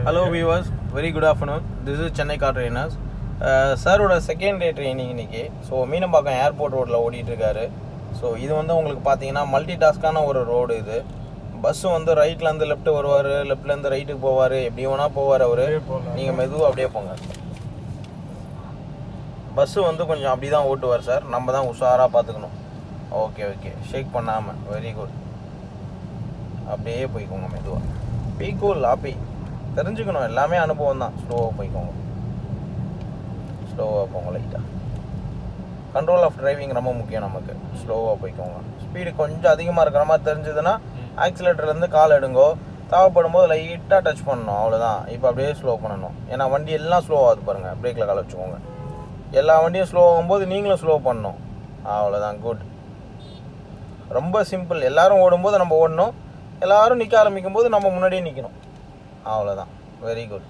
Hello viewers very good afternoon this is Chennai car trainers சாரோட second day training இன்னைக்கு so Meenambakkam airport ரோட்டில் ஓடிட்டு இருக்காரு ஸோ இது வந்து உங்களுக்கு பார்த்தீங்கன்னா மல்டி டாஸ்கான ஒரு ரோடு இது பஸ் வந்து ரைட்லேருந்து லெஃப்ட் வருவார் லெஃப்ட்லேருந்து ரைட்டுக்கு போவார் எப்படி வேணா போவார் அவர் நீங்கள் மெதுவாக அப்படியே போங்க பஸ்ஸு வந்து கொஞ்சம் அப்படி தான் ஓட்டுவார் சார் நம்ம தான் உஷாராக பார்த்துக்கணும் ஓகே ஓகே ஷேக் பண்ணாமல் வெரி குட் அப்படியே போய்க்கோங்க மெதுவாக பீ கூல் ஆப்பி தெரிஞ்சுக்கணும் எல்லாமே அனுபவம் தான் ஸ்லோவாக போய்க்கோங்க ஸ்லோவாக போங்க லைட்டாக கண்ட்ரோல் ஆஃப் டிரைவிங் ரொம்ப முக்கியம் நமக்கு ஸ்லோவாக போய்க்கோங்க ஸ்பீடு கொஞ்சம் அதிகமாக இருக்கிற மாதிரி தெரிஞ்சதுன்னா ஆக்சிலேட்டர்லேருந்து கால் எடுங்கோ தேவைப்படும் போது லைட்டாக டச் பண்ணணும் அவ்வளோதான் இப்போ அப்படியே ஸ்லோ பண்ணணும் ஏன்னா வண்டி எல்லாம் ஸ்லோ ஆகுது பாருங்கள் பிரேக்கில் கால் வச்சுக்கோங்க எல்லா வண்டியும் ஸ்லோ ஆகும்போது நீங்களும் ஸ்லோ பண்ணணும் அவ்வளோதான் குட் ரொம்ப சிம்பிள் எல்லாரும் ஓடும்போது நம்ம ஓடணும் எல்லாரும் நிற்க ஆரம்பிக்கும் போது நம்ம முன்னாடியே நிற்கணும் அவ்வளோதான் வெரி குட்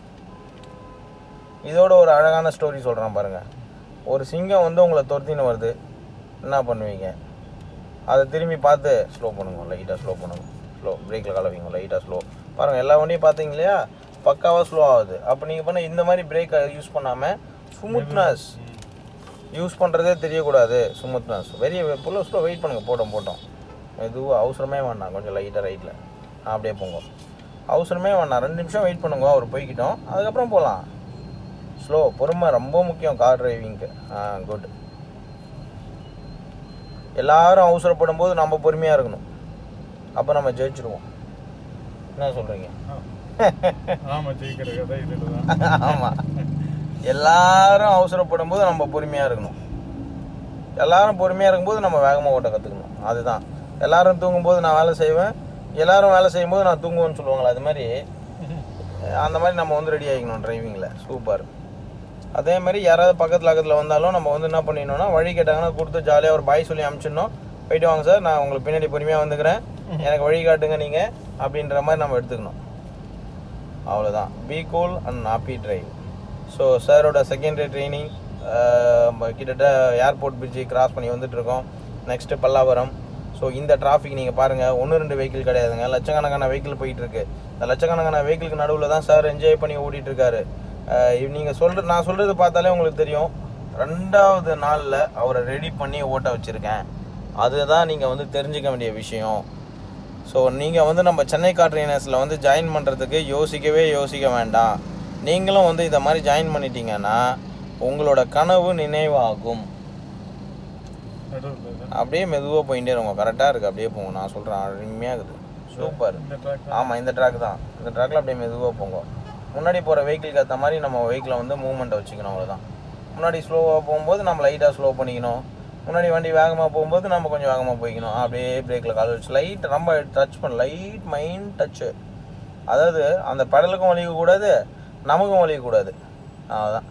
இதோட ஒரு அழகான ஸ்டோரி சொல்கிறேன் பாருங்கள் ஒரு சிங்கம் வந்து உங்களை துரத்தின்னு வருது என்ன பண்ணுவீங்க அதை திரும்பி பார்த்து ஸ்லோ பண்ணுங்க லைட்டாக ஸ்லோ பண்ணுங்க ஸ்லோ பிரேக்கில் கலவிங்க லைட்டாக ஸ்லோ பாருங்கள் எல்லா வண்டியும் பார்த்தீங்க இல்லையா பக்காவாக ஸ்லோ ஆகுது அப்போ நீங்கள் பண்ண இந்த மாதிரி பிரேக்கை யூஸ் பண்ணாமல் ஸ்மூத்னஸ் யூஸ் பண்ணுறதே தெரியக்கூடாது ஸ்மூத்னஸ் வெரி புள்ள ஸ்லோ வெயிட் பண்ணுங்கள் போட்டோம் போட்டோம் மெதுவாக அவசரமே வேண்டாம் கொஞ்சம் லைட்டாக ரைட்டில் அப்படியே போங்க அவசரமே வேண்டாம் ரெண்டு நிமிஷம் வெயிட் பண்ணுங்க அவர் போய்க்கிட்டோம் அதுக்கப்புறம் போகலாம் ஸ்லோ பொறுமை ரொம்ப முக்கியம் கார் டிரைவிங்க்கு ஆ குட் எல்லாரும் அவசரப்படும் போது நம்ம பொறுமையாக இருக்கணும் அப்போ நம்ம ஜெயிச்சிருவோம் என்ன சொல்கிறீங்க ஆமா ஜெயிக்கிற கதை இதுல தான் ஆமாம் எல்லாரும் அவசரப்படும் போது நம்ம பொறுமையாக இருக்கணும் எல்லாரும் பொறுமையாக இருக்கும்போது நம்ம வேகமாக ஓட்ட கற்றுக்கணும் அதுதான் எல்லாரும் தூங்கும்போது நான் வேலை செய்வேன் எல்லாரும் வேலை செய்யும்போது நான் தூங்குவேன்னு சொல்லுவாங்களே அது மாதிரி அந்த மாதிரி நம்ம வந்து ரெடி ஆகிக்கணும் டிரைவிங்கில் சூப்பர் அதே மாதிரி யாராவது பக்கத்தில் பக்கத்தில் வந்தாலும் நம்ம வந்து என்ன பண்ணிடணும்னா வழி கேட்டாங்கன்னா கொடுத்து ஜாலியாக ஒரு பாய் சொல்லி அனுப்பிச்சிடணும் போயிட்டு வாங்க சார் நான் உங்களுக்கு பின்னாடி பொறுமையாக வந்துக்கிறேன் எனக்கு வழி காட்டுங்க நீங்கள் அப்படின்ற மாதிரி நம்ம எடுத்துக்கணும் அவ்வளோதான் be cool and happy drive so சாரோட செகண்டரி ட்ரைனிங் கிட்டத்தட்ட ஏர்போர்ட் பிரிட்ஜி கிராஸ் பண்ணி வந்துட்டு இருக்கோம் நெக்ஸ்ட்டு பல்லாவரம் ஸோ இந்த டிராஃபிக் நீங்கள் பாருங்கள் ஒன்று ரெண்டு வெஹிக்கிள் கிடையாதுங்க லட்சக்கணக்கான வெஹிக்கிள் போயிட்டு இருக்கு இந்த லட்சக்கணக்கான வெஹிக்கிளுக்கு நடுவில் தான் சார் என்ஜாய் பண்ணி ஓட்டிட்டு இருக்காரு நீங்கள் சொல்கிற நான் சொல்கிறது பார்த்தாலே உங்களுக்கு தெரியும் ரெண்டாவது நாளில் அவரை ரெடி பண்ணி ஓட்ட வச்சுருக்கேன் அதுதான் நீங்கள் வந்து தெரிஞ்சுக்க வேண்டிய விஷயம் ஸோ நீங்கள் வந்து நம்ம சென்னை கார் ட்ரைனர்ஸில் வந்து ஜாயின் பண்ணுறதுக்கு யோசிக்கவே யோசிக்க வேண்டாம் நீங்களும் வந்து இதை மாதிரி ஜாயின் பண்ணிட்டீங்கன்னா உங்களோட கனவு நினைவாகும் நடுவில் தான் அப்படியே மெதுவாக போயிட்டே இருங்க கரெக்டாக இருக்குது அப்படியே போங்க நான் சொல்கிறேன் அருமையாக இருக்குது சூப்பர் இந்த ட்ராக் ஆமாம் இந்த ட்ராக் தான் இந்த ட்ராக்கில் அப்படியே மெதுவாக போங்க முன்னாடி போகிற வெஹிக்கிளுக்கு ஏற்ற மாதிரி நம்ம வெஹிக்கிளை வந்து மூவ்மெண்ட்டை வச்சுக்கணும் அவ்வளோதான் முன்னாடி ஸ்லோவாக போகும்போது நம்ம லைட்டாக ஸ்லோ பண்ணிக்கணும் முன்னாடி வண்டி வேகமாக போகும்போது நம்ம கொஞ்சம் வேகமாக போய்க்கணும் அப்படியே பிரேக்கில் கால் வச்சு லைட் ரொம்ப டச் பண்ண லைட் மைண்ட் டச்சு அதாவது அந்த பெடலுக்கும் வலிக்கக்கூடாது நமக்கும் வலிக்கக்கூடாது அவ்வளோதான்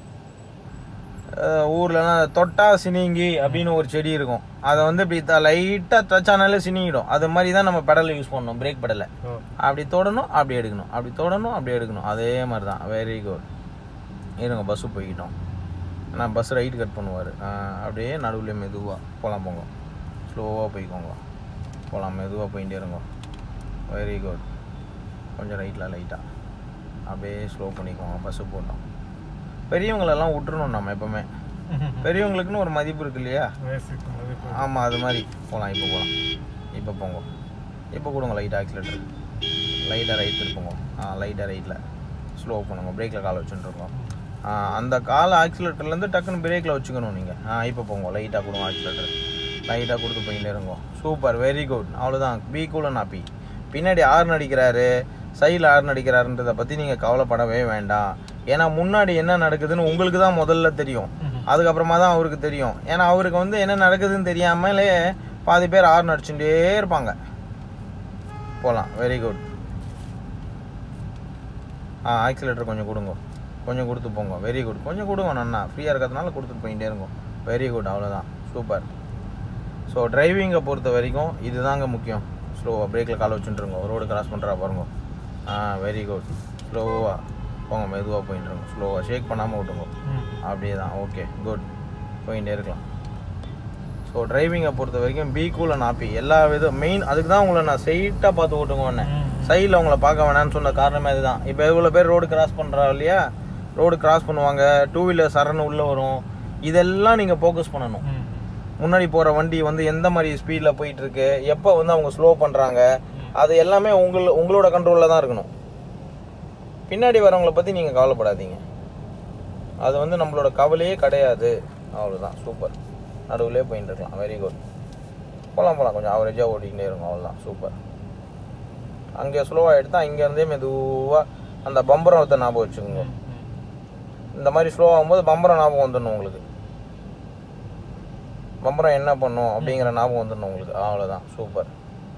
ஊர்லலாம் தொட்டா சினிங்கி அப்படின்னு ஒரு செடி இருக்கும் அதை வந்து இப்படி லைட்டாக டச் ஆனாலே சினிங்கிடும் அது மாதிரி தான் நம்ம பெடலை யூஸ் பண்ணணும் பிரேக் பெடலை ஓ அப்படி தொடணும் அப்படி எடுக்கணும் அப்படி தொடணும் அப்படி எடுக்கணும் அதே மாதிரி தான் வெரி குட் இருங்க பஸ்ஸு போய்கிட்டோம் நான் பஸ் ரைட் கட் பண்ணுவார் அப்படியே நடுவில் மெதுவாக போகலாம் போங்க ஸ்லோவாக போய்க்கோங்க போகலாம் மெதுவாக போயிட்டே இருங்க வெரி குட் கொஞ்சம் ரைட்டில் லைட்டாக அப்படியே ஸ்லோ பண்ணிக்கோங்க பஸ்ஸு போட்டோம் பெரியவங்களெல்லாம் விட்டுறணும் நம்ம எப்போவுமே பெரியவங்களுக்குன்னு ஒரு மதிப்பு இருக்கு இல்லையா வயசுக்கு மதிப்பு ஆமாம் அது மாதிரி போகலாம் இப்போ போகலாம் இப்போ போங்க இப்போ கொடுங்க லைட்டாக ஆக்சிலேட்டர் லைட்டாக ரைட் திருப்புங்க ஆ லைட்டாக ரைட்டில் ஸ்லோ பண்ணுங்க பிரேக்கில் கால் வச்சுட்டுருக்கோம் ஆ அந்த கால் ஆக்சிலேட்டர்லேருந்து டக்குன்னு பிரேக்கில் வச்சுக்கணும் நீங்கள் ஆ இப்போ போங்க லைட்டாக கொடுங்க ஆக்சிலேட்டர் லைட்டாக கொடுத்து போயிட்டே இருங்க சூப்பர் வெரி குட் அவ்வளோதான் பி கூலன் ஹாப்பி பின்னாடி ஆர்ன் அடிக்கிறாரு சைடில் ஆர்ன் அடிக்கிறாருன்றதை பற்றி நீங்கள் கவலைப்படவே வேண்டாம் ஏன்னா முன்னாடி என்ன நடக்குதுன்னு உங்களுக்கு தான் முதல்ல தெரியும் அதுக்கப்புறமா தான் அவருக்கு தெரியும் ஏன்னா அவருக்கு வந்து என்ன நடக்குதுன்னு தெரியாமலே பாதி பேர் ஆர்ன் அடிச்சுட்டே இருப்பாங்க போகலாம் வெரி குட் ஆ ஆக்சிலேட்டர் கொஞ்சம் கொடுங்க கொஞ்சம் கொடுத்து போங்க வெரி குட் கொஞ்சம் கொடுங்க நன்னா ஃப்ரீயாக இருக்கிறதுனால கொடுத்துட்டு போயிட்டே இருங்க வெரி குட் அவ்வளோதான் சூப்பர் ஸோ டிரைவிங்கை பொறுத்த வரைக்கும் இதுதாங்க முக்கியம் ஸ்லோவாக பிரேக்கில் கால் வச்சுட்டுருங்க ரோடு கிராஸ் பண்ணுறா பாருங்க ஆ வெரி குட் ஸ்லோவாக போங்க மெதுவாக போயிட்டு இருங்க ஸ்லோவாக ஷேக் பண்ணாமல் விட்டுங்க அப்படியே தான் ஓகே குட் போயிட்டே இருக்கலாம் ஸோ டிரைவிங்கை பொறுத்த வரைக்கும் பி கூல் அண்ட் ஹாப்பி எல்லா விதம் மெயின் அதுக்கு தான் உங்களை நான் ஸ்ட்ரைட்டாக பார்த்து ஓட்டுங்க உடனே சைடில் உங்களை பார்க்க வேணாம்னு சொன்ன காரணமே அதுதான் இப்போ எவ்வளோ பேர் ரோடு கிராஸ் பண்ணுறா இல்லையா ரோடு கிராஸ் பண்ணுவாங்க டூ வீலர் சரன்னு உள்ளே வரும் இதெல்லாம் நீங்கள் ஃபோக்கஸ் பண்ணணும் ம். முன்னாடி போகிற வண்டி வந்து எந்த மாதிரி ஸ்பீடில் போயிட்டு இருக்கு எப்போ வந்து அவங்க ஸ்லோ பண்ணுறாங்க அது எல்லாமே உங்கள் உங்களோட கண்ட்ரோலில் தான் இருக்கணும் பின்னாடி வரவங்கள பற்றி நீங்கள் கவலைப்படாதீங்க அது வந்து நம்மளோட கவலையே கிடையாது அவ்வளோதான் சூப்பர் நடுவுலே போயிட்டு இருக்கலாம் வெரி குட் போகலாம் போகலாம் கொஞ்சம் ஆவரேஜாக ஓடிக்கிட்டே இருக்கும் அவ்வளோதான் சூப்பர் அங்கே ஸ்லோவாக எடுத்தால் இங்கேருந்தே மெதுவாக அந்த பம்பரத்தை ஞாபகம் வச்சுக்கோங்க ம். இந்த மாதிரி ஸ்லோ ஆகும்போது பம்பரம் ஞாபகம் வந்துடணும் உங்களுக்கு பம்பரம் என்ன பண்ணும் அப்படிங்கிற ஞாபகம் வந்துடணும் உங்களுக்கு அவ்வளோதான் சூப்பர்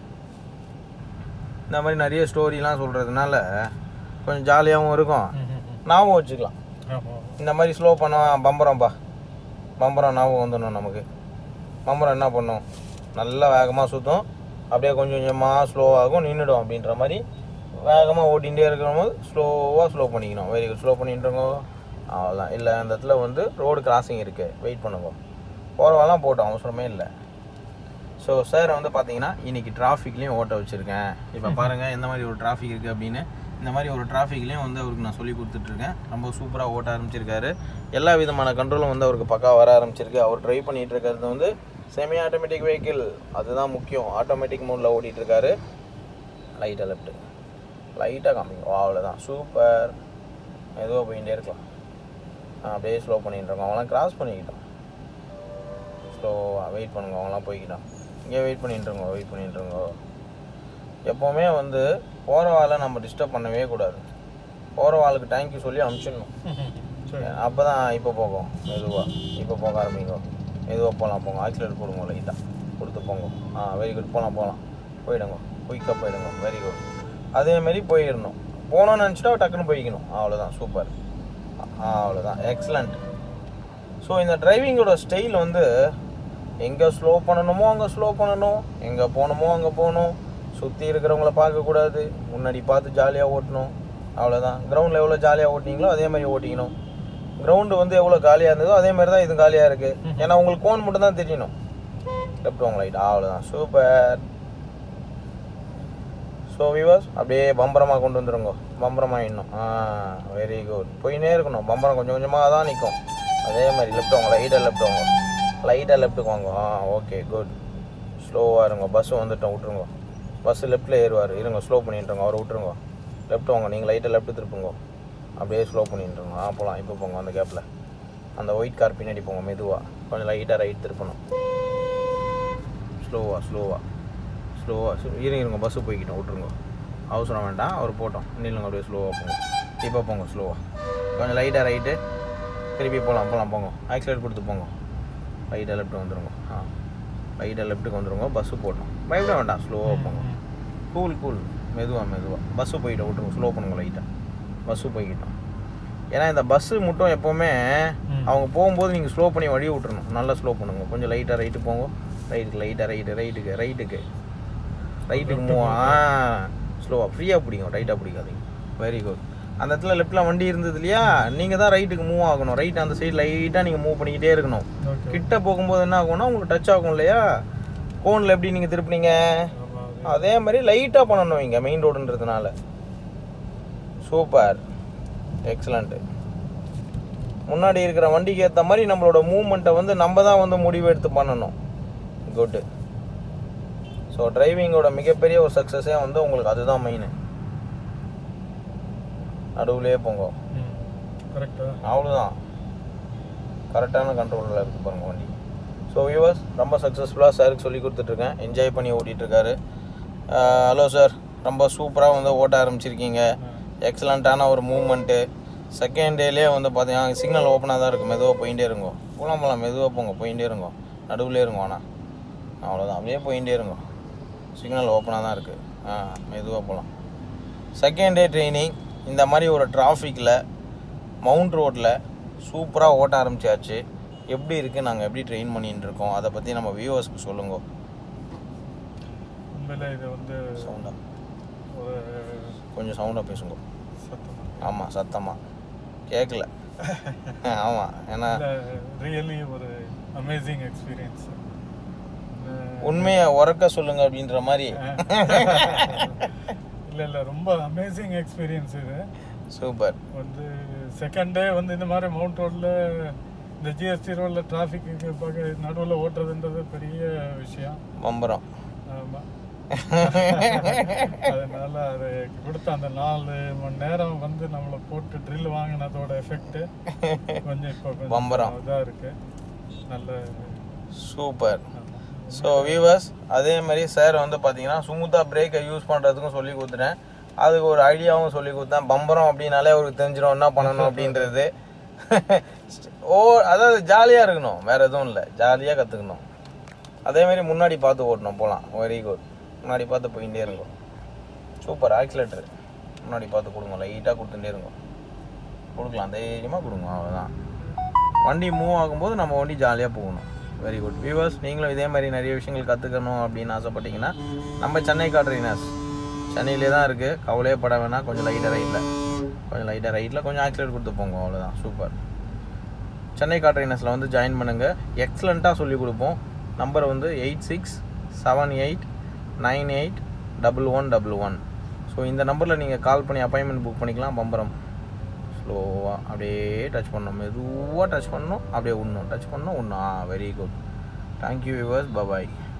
இந்த மாதிரி நிறைய ஸ்டோரிலாம் சொல்கிறதுனால கொஞ்சம் ஜாலியாகவும் இருக்கும் ம். ம். ஞாபகம் வச்சுக்கலாம் ஆமா. இந்த மாதிரி ஸ்லோ பண்ணோம் பம்பரம்ப்பா பம்பரம் ஞாபகம் வந்துடணும் நமக்கு பம்பரம் என்ன பண்ணும் நல்லா வேகமாக சுற்றும் அப்படியே கொஞ்சம் கொஞ்சமாக ஸ்லோவாகும் நின்றுடும் அப்படின்ற மாதிரி வேகமாக ஓட்டிகிட்டே இருக்கிறபோது ஸ்லோவாக ஸ்லோ பண்ணிக்கணும் வெரி குட் ஸ்லோ பண்ணிட்டுருங்க அவ்வளோதான் இல்லை அந்த இடத்துல வந்து ரோடு கிராசிங் இருக்குது வெயிட் பண்ணுங்க போகிறவெல்லாம் போட்டோம் அவசரமே இல்லை ஸோ சார் வந்து பார்த்தீங்கன்னா இன்னைக்கு டிராஃபிக்லேயும் ஓட்ட வச்சுருக்கேன் இப்போ பாருங்கள் எந்த மாதிரி ஒரு டிராஃபிக் இருக்குது அப்படின்னு இந்த மாதிரி ஒரு டிராஃபிக்லேயும் வந்து அவருக்கு நான் சொல்லி கொடுத்துட்ருக்கேன் ரொம்ப சூப்பராக ஓட்ட ஆரம்பிச்சிருக்காரு எல்லா விதமான கண்ட்ரோலும் வந்து அவருக்கு பக்கா வர ஆரம்பிச்சிருக்கு அவர் ட்ரைவ் பண்ணிட்டு இருக்கிறது வந்து செமி ஆட்டோமேட்டிக் வெஹிக்கிள் அதுதான் முக்கியம் ஆட்டோமேட்டிக் மோடில் ஓட்டிகிட்டு இருக்காரு லைட்டாக லெஃப்ட்டு லைட்டாக காமிங்க ஓ அவ்வளோதான் சூப்பர் எதுவாக போயிட்டே இருக்கலாம் ஆ, அப்படியே ஸ்லோ பண்ணிட்டு இருக்கோம் அவங்களாம் கிராஸ் பண்ணிக்கிட்டோம் ஸ்லோவாக வெயிட் பண்ணுங்க அவங்களாம் போய்க்கிட்டோம் இங்கே வெயிட் பண்ணிட்டுருங்க வெயிட் பண்ணிட்டுருங்க எப்போவுமே வந்து போகிற வாழை நம்ம டிஸ்டர்ப் பண்ணவே கூடாது போகிற வாளுக்கு தேங்க்யூ சொல்லி அனுப்பிச்சிடணும் சரி. அப்போ தான் இப்போ போகும் மெதுவாக இப்போ போக ஆரம்பிங்க மெதுவாக போகலாம் போங்க ஆக்சிலேட் கொடுங்க லைட்டாக கொடுத்து போங்க ஆ வெரி குட் போகலாம் போகலாம் போயிடுங்க குயிக்காக போயிடுங்க வெரி குட் அதேமாரி போயிடணும் போகணும்னு நினச்சிட்டா டக்குன்னு போய்க்கணும் அவ்வளோதான் சூப்பர் அவ்வளோதான் எக்ஸலண்ட் ஸோ இந்த டிரைவிங்கோட ஸ்டைல் வந்து எங்கே ஸ்லோ பண்ணணுமோ அங்கே ஸ்லோ பண்ணணும் எங்கே போகணுமோ அங்கே போகணும் சுற்றி இருக்கிறவங்கள பார்க்கக்கூடாது முன்னாடி பார்த்து ஜாலியாக ஓட்டணும் அவ்வளோதான் கிரவுண்டில் எவ்வளோ ஜாலியாக ஓட்டினீங்களோ அதே மாதிரி ஓட்டிக்கணும் கிரவுண்டு வந்து எவ்வளோ காலியாக இருந்ததோ அதே மாதிரி தான் இது காலியாக இருக்குது ஏன்னா உங்களுக்கு கோன் மட்டும் தான் தெரியணும் லெஃப்ட் வாங்க லைட் அவ்வளோதான் சூப்பர் ஸோ வியூவர்ஸ் அப்படியே பம்பரமாக கொண்டு வந்துருங்க பம்பரமாக இன்னும் ஆ வெரி குட் போயினே இருக்கணும் பம்பரம் கொஞ்சம் கொஞ்சமாக தான் நிற்கும் அதே மாதிரி லெஃப்ட் வாங்க லைட்டாக லெஃப்ட் வாங்க லைட்டாக லெஃப்ட்டுக்கு வாங்க ஆ ஓகே குட் ஸ்லோவாக இருங்க பஸ் வந்துட்டோம் விட்ருங்க பஸ் லெஃப்ட்டில் ஏறுவார் இருங்க ஸ்லோ பண்ணிட்டுருங்க அவரை விட்ருங்க லெஃப்ட் வாங்க நீங்கள் லைட்டாக லெஃப்ட் திருப்புங்க அப்படியே ஸ்லோ பண்ணிட்டுருங்க ஆ போகலாம் இப்போ போங்க அந்த கேப்பில் அந்த ஒயிட் கார் பின்னாடி போங்க மெதுவாக கொஞ்சம் லைட்டாக ரைட் திருப்பணும் ஸ்லோவாக ஸ்லோவாக ஸ்லோவாக இருங்க இருங்க பஸ்ஸு போய்க்கிட்டோம் விட்ருங்க அவசரம் வேண்டாம் அவர் போட்டோம் நில்லுங்க அப்படியே ஸ்லோவாக போங்க இப்போ போங்க ஸ்லோவாக கொஞ்சம் லைட்டாக ரைட்டு திருப்பி போகலாம் போகலாம் போங்க ஆக்சிலேட் கொடுத்து போங்க லைட்டாக லெஃப்ட் வந்துருங்க ஆ லைட்டாக லெஃப்ட்டுக்கு வந்துருங்க பஸ்ஸு போட்டோம் பயப்பட வேண்டாம் ஸ்லோவாக போங்க கூல் கூல் மெதுவாக மெதுவாக பஸ்ஸு போயிட்டோம் விட்ருங்க ஸ்லோ பண்ணுங்க லைட்டாக பஸ்ஸு போய்க்கிட்டோம் ஏன்னா இந்த பஸ்ஸு மட்டும் எப்போவுமே ம். அவங்க போகும்போது நீங்கள் ஸ்லோ பண்ணி வழி விட்றணும் நல்லா ஸ்லோ பண்ணுங்க கொஞ்சம் லைட்டாக ரைட்டு போங்க ரைட்டுக்கு லைட்டாக ரைட்டு ரைட்டுக்கு ரைட்டுக்கு ரைட்டுக்கு மூவ் ஆ ஸ்லோவாக ஃப்ரீயாக பிடிக்கும் ரைட்டாக பிடிக்காதீங்க வெரி குட் அந்த இடத்துல லெஃப்ட்டில் வண்டி இருந்தது இல்லையா நீங்கள் தான் ரைட்டுக்கு மூவ் ஆகணும் ரைட் அந்த சைடு லைட்டாக நீங்கள் மூவ் பண்ணிக்கிட்டே இருக்கணும் ஓகே கிட்ட போகும்போது என்ன ஆகும்னா உங்களுக்கு டச் ஆகும் இல்லையா கோனில் எப்படி நீங்கள் திருப்பினீங்க ஆமா, அது. அதே மாதிரி லைட்டாக பண்ணணும் இங்கே மெயின் ரோடுன்றதுனால சூப்பர் எக்ஸலண்ட்டு முன்னாடி இருக்கிற வண்டிக்கு ஏற்ற மாதிரி நம்மளோட மூவ்மெண்ட்டை வந்து நம்ம தான் வந்து முடிவு எடுத்து பண்ணணும் குட்டு ஸோ டிரைவிங்கோட மிகப்பெரிய ஒரு சக்ஸஸே வந்து உங்களுக்கு அதுதான் மெயின் நடுவுலயே போங்க ம். கரெக்டா அவ்வளோதான் கரெக்டான கண்ட்ரோலில் இருக்குது பாருங்க வண்டி ஸோ வியூவர்ஸ் ரொம்ப சக்ஸஸ்ஃபுல்லாக சாருக்கு சொல்லி கொடுத்துட்ருக்கேன் என்ஜாய் பண்ணி ஓட்டிகிட்டு இருக்காரு ஹலோ சார் ரொம்ப சூப்பராக வந்து ஓட்ட ஆரம்பிச்சிருக்கீங்க எக்ஸலண்ட்டான ஒரு மூவ்மெண்ட்டு செகண்ட் டேலேயே வந்து பார்த்தீங்கன்னா சிக்னல் ஓப்பனாக தான் இருக்குது மெதுவாக போயிட்டே இருங்க போகலாம் போகலாம் மெதுவாக போங்க போயிட்டே இருங்க நடுவுலே இருங்க ஆனால் அவ்வளோதான் அப்படியே போயிட்டே இருங்க சிக்னல் ஓப்பனாக தான் இருக்குது ஆ மெதுவாக போகலாம் செகண்ட் டே ட்ரைனிங் இந்த மாதிரி ஒரு டிராஃபிக்கில் மவுண்ட் ரோட்டில் சூப்பராக ஓட்ட ஆரம்பிச்சாச்சு எப்படி இருக்குது நாங்கள் எப்படி ட்ரெயின் பண்ணிட்டு இருக்கோம் அதை பற்றி நம்ம வியூவர்ஸ்க்கு சொல்லுங்க உண்மையில இது வந்து சவுண்டாக ஒரு கொஞ்சம் சவுண்டாக பேசுங்க சத்தம் ஆமாம் சத்தமாக கேட்கல ஆமாம் ஏன்னா ரியலி ஒரு அமேசிங் எக்ஸ்பீரியன்ஸ் உண்மையை உறக்க சொல்லுங்க அப்படின்ற மாதிரி இல்லை இல்லை ரொம்ப அமேசிங் எக்ஸ்பீரியன்ஸ் இது சூப்பர் வந்து செகண்ட் டே வந்து இந்த மாதிரி மவுண்ட் ரோட்டில் இந்த ஜிஎஸ்டி ரோடில் டிராஃபிக்கு பார்க்க நடுவில் ஓட்டுறதுன்றது பெரிய விஷயம் பம்பரம் ஆமாம் அதனால அது கொடுத்த அந்த நாலு மணி நேரம் வந்து நம்மளை போட்டு ட்ரில் வாங்கினதோட எஃபெக்ட் கொஞ்சம் இப்போ பம்பரம். கொஞ்சம் இதாக இருக்கு நல்ல சூப்பர் ஆமா. ஸோ வியூவர்ஸ் அதே மாதிரி சார் வந்து பார்த்தீங்கன்னா ஸ்மூத்தாக பிரேக்கை யூஸ் பண்ணுறதுக்கும் சொல்லி கொடுத்துட்டேன் அதுக்கு ஒரு ஐடியாவும் சொல்லி கொடுத்தேன் பம்பரம் அப்படின்னாலே அவருக்கு தெரிஞ்சிடும் என்ன பண்ணணும் அப்படின்றது ஓ அதாவது ஜாலியாக இருக்கணும் வேற எதுவும் இல்லை ஜாலியாக கற்றுக்கணும் அதே மாதிரி முன்னாடி பார்த்து ஓட்டணும் போகலாம் வெரி குட் முன்னாடி பார்த்து போயிட்டே இருங்கோ சூப்பர் ஆக்சிலேட்டர் முன்னாடி பார்த்து கொடுங்க லைட்டாக கொடுத்துட்டே இருங்கோ கொடுக்கலாம் தைரியமாக கொடுங்க அவ்வளோதான் வண்டி மூவ் ஆகும்போது நம்ம வண்டி ஜாலியாக போகணும் வெரி குட் வியூவர்ஸ் நீங்களும் இதே மாதிரி நிறைய விஷயங்கள் கற்றுக்கணும் அப்படின்னு ஆசைப்பட்டீங்கன்னா நம்ம சென்னை காட்ரினர்ஸ் சென்னையிலே தான் இருக்குது கவலையே பட வேணாம் கொஞ்சம் லைட்டாக ரைட்டில் கொஞ்சம் லைட்டாக ரைட்டில் கொஞ்சம் ஆக்சிலேட் கொடுத்து போங்க அவ்வளோதான் சூப்பர் சென்னை காட்ரினர்ஸில் வந்து ஜாயின் பண்ணுங்கள் எக்ஸலண்ட்டாக சொல்லிக் கொடுப்போம் நம்பர் வந்து eight six seven eight nine eight double one double one so இந்த நம்பரில் நீங்கள் கால் பண்ணி அப்பாயின்மெண்ட் புக் பண்ணிக்கலாம் பம்பரம் ஸ்லோவாக அப்படியே டச் பண்ணணும் மெதுவாக டச் பண்ணணும் அப்படியே விடணும் டச் பண்ணணும் விடணும் ah very good thank you viewers bye bye